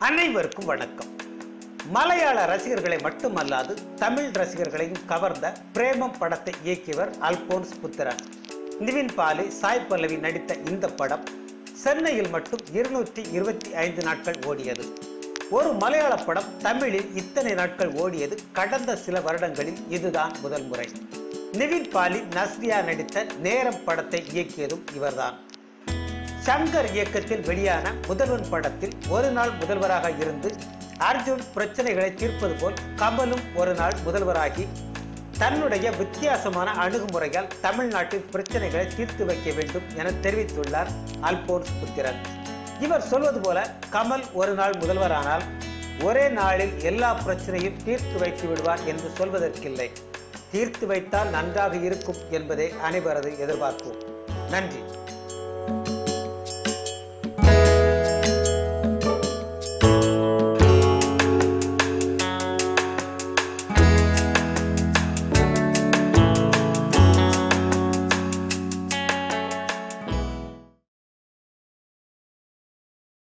அனைவருக்கும் வணக்கம் மலையாள ரசிகர்களை மட்டுமல்லாது தமிழ் ரசிகர்களையும் கவர்ந்த பிரேமம் படத்தை இயக்கியவர் அல்போன்ஸ் புத்திரன் நிவின் பாலி சாய் பல்லவி நடித்த இந்த படம் சென்னையில் மட்டும் இருநூற்றி இருபத்தி ஐந்து நாட்கள் ஓடியது ஒரு மலையாள படம் தமிழில் இத்தனை நாட்கள் ஓடியது கடந்த சில வருடங்களில் இதுதான் முதல் முறை நிவின் பாலி நஸ்ரியா நடித்த நேரம் படத்தை இயக்கியதும் இவர்தான் சங்கர் இயக்கத்தில் வெளியான முதல்வன் படத்தில் ஒரு நாள் முதல்வராக இருந்து அர்ஜுன் பிரச்சனைகளை தீர்ப்பது போல் கமலும் ஒரு நாள் முதல்வராகி தன்னுடைய வித்தியாசமான அணுகுமுறையால் தமிழ்நாட்டின் பிரச்சனைகளை தீர்த்து வைக்க வேண்டும் என தெரிவித்துள்ளார் அல்போன்ஸ் புத்திரன் இவர் சொல்வது போல கமல் ஒரு நாள் முதல்வரானால் ஒரே நாளில் எல்லா பிரச்சனையும் தீர்த்து வைத்து விடுவார் என்று சொல்வதற்கில்லை தீர்த்து வைத்தால் நன்றாக இருக்கும் என்பதே அனைவரது எதிர்பார்ப்பு நன்றி